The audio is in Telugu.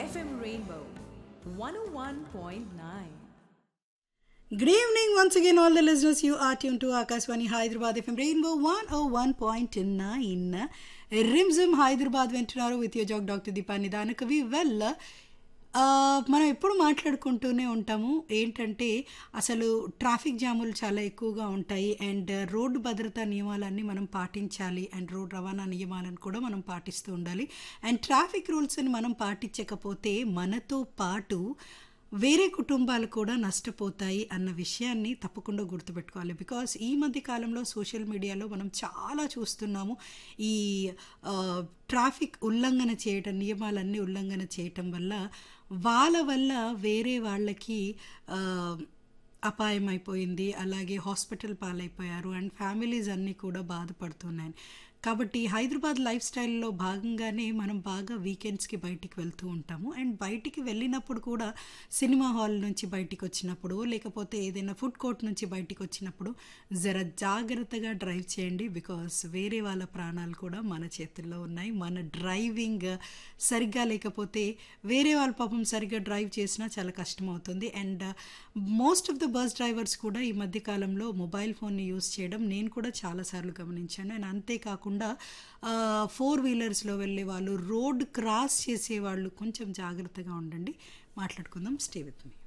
FM Rainbow 101.9. Good evening once again, all the listeners. You are tuned to Akaswani Hyderabad FM Rainbow 101.9. Rimjhim Hyderabad వింటున్నారు విత్ యో జాక్ డాక్టర్ దీపా నిదానకవి వెల్ మనం ఎప్పుడు మాట్లాడుకుంటూనే ఉంటాము ఏంటంటే అసలు ట్రాఫిక్ జాములు చాలా ఎక్కువగా ఉంటాయి అండ్ రోడ్డు భద్రతా నియమాలన్నీ మనం పాటించాలి అండ్ రోడ్ రవాణా నియమాలను కూడా మనం పాటిస్తూ ఉండాలి అండ్ ట్రాఫిక్ రూల్స్ని మనం పాటించకపోతే మనతో పాటు వేరే కుటుంబాలు కూడా నష్టపోతాయి అన్న విషయాన్ని తప్పకుండా గుర్తుపెట్టుకోవాలి బికాస్ ఈ మధ్య కాలంలో సోషల్ మీడియాలో మనం చాలా చూస్తున్నాము ఈ ఆ, ట్రాఫిక్ ఉల్లంఘన చేయటం నియమాలన్నీ ఉల్లంఘన చేయటం వల్ల వాళ్ళ వల్ల వేరే వాళ్ళకి ఆ, అపాయం అయిపోయింది అలాగే హాస్పిటల్ పాలైపోయారు అండ్ ఫ్యామిలీస్ అన్నీ కూడా బాధపడుతున్నాయి కాబట్టి హైదరాబాద్ లైఫ్ స్టైల్లో భాగంగానే మనం బాగా వీకెండ్స్కి బయటికి వెళ్తూ ఉంటాము అండ్ బయటికి వెళ్ళినప్పుడు కూడా సినిమా హాల్ నుంచి బయటికి వచ్చినప్పుడు లేకపోతే ఏదైనా ఫుడ్ కోర్ట్ నుంచి బయటికి వచ్చినప్పుడు జర జాగ్రత్తగా డ్రైవ్ చేయండి బికాస్ వేరే వాళ్ళ ప్రాణాలు కూడా మన చేతుల్లో ఉన్నాయి మన డ్రైవింగ్ సరిగ్గా లేకపోతే వేరే వాళ్ళ పాపం సరిగ్గా డ్రైవ్ చేసినా చాలా కష్టం అవుతుంది and most of the bus drivers కూడా ఈ మధ్య కాలంలో మొబైల్ ఫోన్ని యూస్ చేయడం నేను కూడా చాలాసార్లు గమనించాను అండ్ అంతేకాకుండా ఫోర్ వీలర్స్లో వెళ్ళే వాళ్ళు రోడ్ క్రాస్ చేసే వాళ్ళు కొంచెం జాగ్రత్తగా ఉండండి మాట్లాడుకుందాం స్టే విత్ మీ